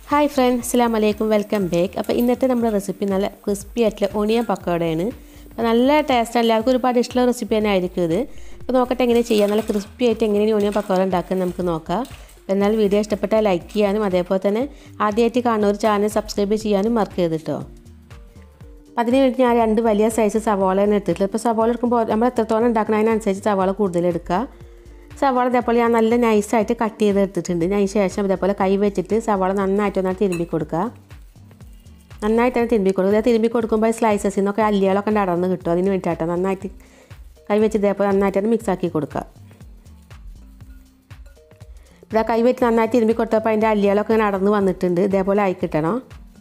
hi friends അസ്സാം വലൈക്കും welcome back അപ്പോൾ ഇന്നത്തെ നമ്മുടെ റെസിപ്പി നല്ല ക്രിസ്പി ആയിട്ടുള്ള ഒണിയൻ പക്കോടയാണ് അപ്പോൾ നല്ല ടേസ്റ്റ് എല്ലാവർക്കും ഒരുപാട് ഇഷ്ടമുള്ള റെസിപ്പി തന്നെ ആയിരിക്കും ഇത് അപ്പോൾ നോക്കട്ടെ എങ്ങനെ ചെയ്യാം നല്ല ക്രിസ്പി ആയിട്ട് എങ്ങനെയാണ് ഒണിയൻ പക്കോട ഉണ്ടാക്കാൻ നമുക്ക് നോക്കാം അപ്പോൾ എന്നാൽ വീഡിയോ ഇഷ്ടപ്പെട്ടാൽ ലൈക്ക് ചെയ്യാനും അതേപോലെ തന്നെ ആദ്യമായിട്ട് കാണുന്ന ഒരു ചാനൽ സബ്സ്ക്രൈബ് ചെയ്യാനും മറക്കരുത് കേട്ടോ അപ്പോൾ അതിന് വേണ്ടി ഞാൻ രണ്ട് വലിയ സൈസ് സവാളയാണ് എടുത്തിട്ടുള്ളത് ഇപ്പോൾ സവാള എടുക്കുമ്പോൾ നമ്മൾ എത്രത്തോളം ഉണ്ടാക്കണം അതിനനുസരിച്ച് സവാള കൂടുതൽ എടുക്കുക സവാള ഇതേപോലെ ഞാൻ നല്ല നൈസായിട്ട് കട്ട് ചെയ്ത് എടുത്തിട്ടുണ്ട് അതിന് ശേഷം ഇതേപോലെ കൈ വെച്ചിട്ട് സവാള നന്നായിട്ട് ഒന്നാണ് തിരുമ്പി കൊടുക്കുക നന്നായിട്ട് തന്നെ തിരുമ്പി കൊടുക്കുക ഇത് തിരുമ്പി കൊടുക്കുമ്പോൾ സ്ലൈസസിൽ നിന്നൊക്കെ അല്ലികളൊക്കെ അടർന്ന് കിട്ടും അതിന് വേണ്ടിയിട്ടോ നന്നായിട്ട് കൈ വെച്ച് ഇതേപോലെ നന്നായിട്ട് തന്നെ മിക്സ് ആക്കി കൊടുക്കുക ഇവിടെ കൈ വെച്ച് നന്നായിട്ട് തിരുമ്പി കൊടുത്തപ്പോൾ അതിൻ്റെ അല്ലികളൊക്കെ ഇങ്ങനെ അടർന്ന് വന്നിട്ടുണ്ട് ഇതേപോലെ ആയി കിട്ടണം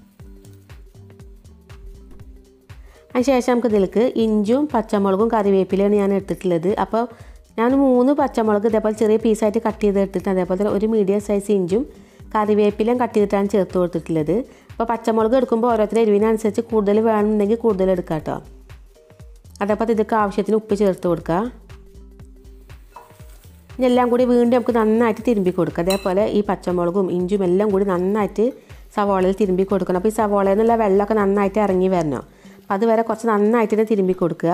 അതിനുശേഷം നമുക്ക് ഇതിലേക്ക് ഇഞ്ചും പച്ചമുളകും കറിവേപ്പിലയാണ് ഞാൻ എടുത്തിട്ടുള്ളത് അപ്പോൾ ഞാൻ മൂന്ന് പച്ചമുളക് ഇതേപോലെ ചെറിയ പീസായിട്ട് കട്ട് ചെയ്ത് എടുത്തിട്ട് അതേപോലെ തന്നെ ഒരു മീഡിയം സൈസ് ഇഞ്ചും കറിവേപ്പിലയും കട്ട് ചെയ്തിട്ടാണ് ചേർത്ത് കൊടുത്തിട്ടുള്ളത് അപ്പോൾ പച്ചമുളക് എടുക്കുമ്പോൾ ഓരോരുത്തരുടെ എരിവിനനുസരിച്ച് കൂടുതൽ വേണമെന്നുണ്ടെങ്കിൽ കൂടുതൽ എടുക്കാം കേട്ടോ അതേപോലെ ഇതൊക്കെ ആവശ്യത്തിന് ഉപ്പ് ചേർത്ത് കൊടുക്കുക ഇതെല്ലാം കൂടി വീണ്ടും നമുക്ക് നന്നായിട്ട് തിരുമ്പി കൊടുക്കുക അതേപോലെ ഈ പച്ചമുളകും ഇഞ്ചും എല്ലാം കൂടി നന്നായിട്ട് സവാളയിൽ തിരുമ്പി കൊടുക്കണം അപ്പോൾ ഈ സവാളയിൽ നിന്നുള്ള വെള്ളമൊക്കെ നന്നായിട്ട് ഇറങ്ങി വരണം അപ്പോൾ അതുവരെ കുറച്ച് നന്നായിട്ട് തന്നെ തിരുമ്പി കൊടുക്കുക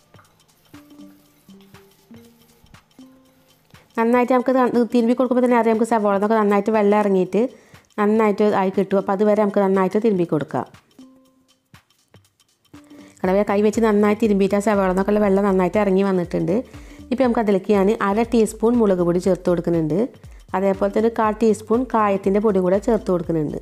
നന്നായിട്ട് നമുക്ക് തിരുമ്പി കൊടുക്കുമ്പോൾ തന്നെ അറിയാം നമുക്ക് സവാള എന്നൊക്കെ നന്നായിട്ട് വെള്ളം ഇറങ്ങിയിട്ട് നന്നായിട്ട് ആയി കിട്ടും അപ്പോൾ അതുവരെ നമുക്ക് നന്നായിട്ട് തിരുമ്പി കൊടുക്കാം കടവ കൈ വെച്ച് നന്നായി തിരുമ്പിയിട്ട് ആ സവാള എന്നൊക്കെ വെള്ളം നന്നായിട്ട് ഇറങ്ങി വന്നിട്ടുണ്ട് ഇപ്പോൾ നമുക്ക് അതിലേക്ക് ഞാൻ അര ടീസ്പൂൺ മുളക് പൊടി ചേർത്ത് കൊടുക്കുന്നുണ്ട് അതേപോലെ തന്നെ കാൽ ടീസ്പൂൺ കായത്തിൻ്റെ പൊടി കൂടെ ചേർത്ത് കൊടുക്കുന്നുണ്ട്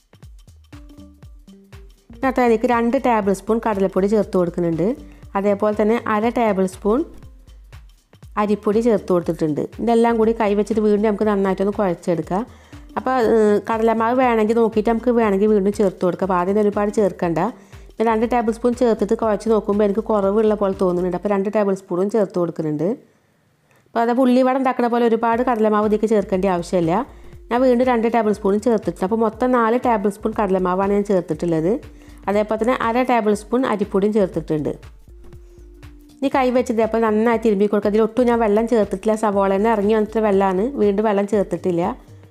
ഇതിനകത്ത് അതിലേക്ക് രണ്ട് ടേബിൾ സ്പൂൺ കടലപ്പൊടി ചേർത്ത് കൊടുക്കുന്നുണ്ട് അതേപോലെ തന്നെ അര ടേബിൾ സ്പൂൺ അരിപ്പൊടി ചേർത്ത് കൊടുത്തിട്ടുണ്ട് ഇതെല്ലാം കൂടി കൈ വെച്ചിട്ട് വീണ്ടും നമുക്ക് നന്നായിട്ടൊന്ന് കുഴച്ചെടുക്കാം അപ്പോൾ കടലമാവ് വേണമെങ്കിൽ നോക്കിയിട്ട് നമുക്ക് വേണമെങ്കിൽ വീണ്ടും ചേർത്ത് കൊടുക്കാം അപ്പോൾ ആദ്യം ഒരുപാട് ചേർക്കണ്ട പിന്നെ രണ്ട് ടേബിൾ സ്പൂൺ ചേർത്തിട്ട് കുഴച്ച് നോക്കുമ്പോൾ എനിക്ക് കുറവുള്ള പോലെ തോന്നുന്നുണ്ട് അപ്പോൾ രണ്ട് ടേബിൾ സ്പൂണും ചേർത്ത് കൊടുക്കുന്നുണ്ട് അപ്പോൾ അത് ഉള്ളിവട ഉണ്ടാക്കുന്ന പോലെ ഒരുപാട് കടലമാവ് ഇതിലേക്ക് ചേർക്കേണ്ട ആവശ്യമില്ല ഞാൻ വീണ്ടും രണ്ട് ടേബിൾ സ്പൂൺ ചേർത്തിട്ടുണ്ട് അപ്പോൾ മൊത്തം നാല് ടേബിൾ സ്പൂൺ കടലമാവാണ് ഞാൻ ചേർത്തിട്ടുള്ളത് അതേപോലെ തന്നെ അര ടേബിൾ സ്പൂൺ അരിപ്പൊടിയും ചേർത്തിട്ടുണ്ട് ഇനി കൈ വെച്ച് ഇതേപോലെ നന്നായി തിരുമ്പി കൊടുക്കുക അതിൽ ഒട്ടും ഞാൻ വെള്ളം ചേർത്തിട്ടില്ല സവോള തന്നെ ഇറങ്ങി വന്നിട്ട് വെള്ളമാണ് വീണ്ടും വെള്ളം ചേർത്തിട്ടില്ല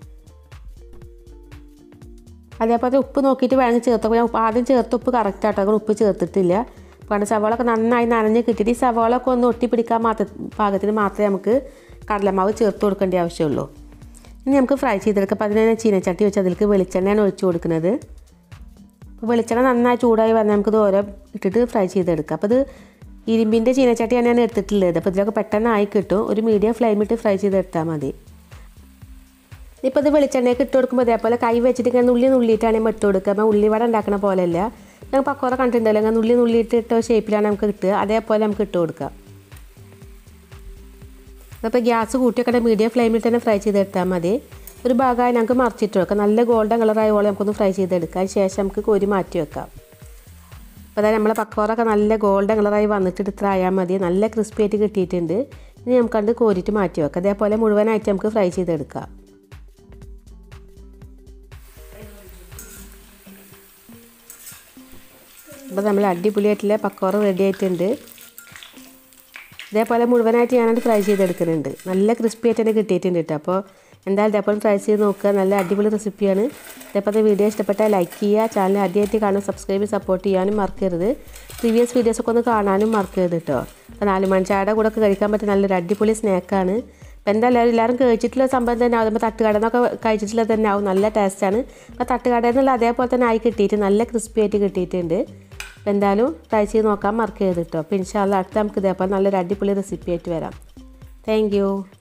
അതേപോലെ ഉപ്പ് നോക്കിയിട്ട് വേണമെങ്കിൽ ചേർത്തപ്പോൾ ഞാൻ ആദ്യം ചേർത്ത ഉപ്പ് കറക്റ്റ് ആട്ടോ അങ്ങനെ ഉപ്പ് ചേർത്തിട്ടില്ല കാരണം സവാളൊക്കെ നന്നായി നനഞ്ഞ് കിട്ടിയിട്ട് ഈ സവാളൊക്കെ ഒന്ന് ഒട്ടിപ്പിടിക്കാൻ മാത്ര പാകത്തിന് മാത്രമേ നമുക്ക് കടലമാവ് ചേർത്ത് കൊടുക്കേണ്ട ആവശ്യമുള്ളൂ ഇനി നമുക്ക് ഫ്രൈ ചെയ്തെടുക്കാം അപ്പോൾ അതിനെ ചീനച്ചട്ടി വെച്ച് അതിലേക്ക് വെളിച്ചെണ്ണയാണ് ഒഴിച്ച് കൊടുക്കുന്നത് അപ്പോൾ വെളിച്ചെണ്ണ നന്നായി ചൂടായി വന്നാൽ നമുക്ക് ഓരോ ഇട്ടിട്ട് ഫ്രൈ ചെയ്തെടുക്കാം അപ്പോൾ ഇത് ഇരുമ്പിൻ്റെ ചീനച്ചട്ടിയാണ് ഞാൻ എടുത്തിട്ടുള്ളത് അപ്പോൾ ഇതിലൊക്കെ പെട്ടെന്ന് ആയി കിട്ടും ഒരു മീഡിയം ഫ്ലെയിമിട്ട് ഫ്രൈ ചെയ്തെടുത്താൽ മതി ഇപ്പോൾ ഇത് വെളിച്ചെണ്ണയൊക്കെ ഇട്ട് കൊടുക്കുമ്പോൾ അതേപോലെ കൈ വെച്ചിട്ട് ഇങ്ങനെ നുള്ളി നുള്ളിയിട്ടാണ് നമ്മൾ ഇട്ട് കൊടുക്കുക അപ്പോൾ ഉള്ളിവട ഉണ്ടാക്കണ പോലെയല്ല ഞങ്ങൾ പക്കോറ കണ്ടിട്ടുണ്ടല്ലോ അങ്ങനെ നുള്ളി നുള്ളിയിട്ട് ഇട്ട ഷേപ്പിലാണ് നമുക്ക് കിട്ടുക അതേപോലെ നമുക്ക് ഇട്ട് കൊടുക്കാം അപ്പോൾ ഗ്യാസ് കൂട്ടിയൊക്കെ മീഡിയം ഫ്ലെയിമിൽ തന്നെ ഫ്രൈ ചെയ്തെടുത്താൽ മതി ഒരു ഭാഗമായി നമുക്ക് മറിച്ചിട്ട് വെക്കാം നല്ല ഗോൾഡൻ കളറായോളം നമുക്കൊന്ന് ഫ്രൈ ചെയ്തെടുക്കാം അതിന് ശേഷം നമുക്ക് കോരി മാറ്റി വെക്കാം അപ്പോൾ അതായത് നമ്മളെ പക്കോറൊക്കെ നല്ല ഗോൾഡൻ കളറായി വന്നിട്ട് ഇത്ര ആയാൽ മതി നല്ല ക്രിസ്പി ആയിട്ട് കിട്ടിയിട്ടുണ്ട് ഇനി നമുക്ക് കണ്ട് കോരിയിട്ട് മാറ്റി വെക്കാം അതേപോലെ മുഴുവനായിട്ട് നമുക്ക് ഫ്രൈ ചെയ്തെടുക്കാം അപ്പോൾ നമ്മൾ അടിപൊളിയായിട്ടുള്ള പക്കോറ റെഡി ആയിട്ടുണ്ട് ഇതേപോലെ മുഴുവനായിട്ട് ഞാനത് ഫ്രൈ ചെയ്തെടുക്കുന്നുണ്ട് നല്ല ക്രിസ്പി ആയിട്ട് തന്നെ കിട്ടിയിട്ടുണ്ട് കേട്ടോ അപ്പോൾ എന്തായാലും ഇതേപോലെ ട്രൈ ചെയ്ത് നോക്കുക നല്ല അടിപൊളി റെസിപ്പിയാണ് ഇതേപോലത്തെ വീഡിയോ ഇഷ്ടപ്പെട്ടാൽ ലൈക്ക് ചെയ്യുക ചാനൽ ആദ്യമായിട്ട് കാണാൻ സബ്സ്ക്രൈബ് സപ്പോർട്ട് ചെയ്യാനും മറക്കരുത് പ്രീവിയസ് വീഡിയോസൊക്കെ ഒന്ന് കാണാനും മറക്കരുത് കേട്ടോ അപ്പോൾ നാല് മണിച്ചാടെ കൂടെ ഒക്കെ കഴിക്കാൻ പറ്റിയ നല്ലൊരു അടിപൊളി സ്നാക്കാണ് അപ്പോൾ എന്തായാലും എല്ലാവരും കഴിച്ചിട്ടുള്ള സംഭവം തന്നെ ആവും അപ്പോൾ തട്ടുകട എന്നൊക്കെ കഴിച്ചിട്ടുള്ളത് തന്നെ ആവും നല്ല ടേസ്റ്റാണ് അപ്പോൾ തട്ടുകട എന്നുള്ള അതേപോലെ തന്നെ ആയി കിട്ടിയിട്ട് നല്ല ക്രിസ്പി ആയിട്ട് കിട്ടിയിട്ടുണ്ട് അപ്പോൾ എന്തായാലും ട്രൈ ചെയ്ത് നോക്കാൻ മറക്കരുത് കേട്ടോ അപ്പോൾ ഇൻഷാല്ല അടുത്ത നമുക്ക് ഇതേപോലെ നല്ലൊരു അടിപൊളി റെസിപ്പി ആയിട്ട് വരാം താങ്ക്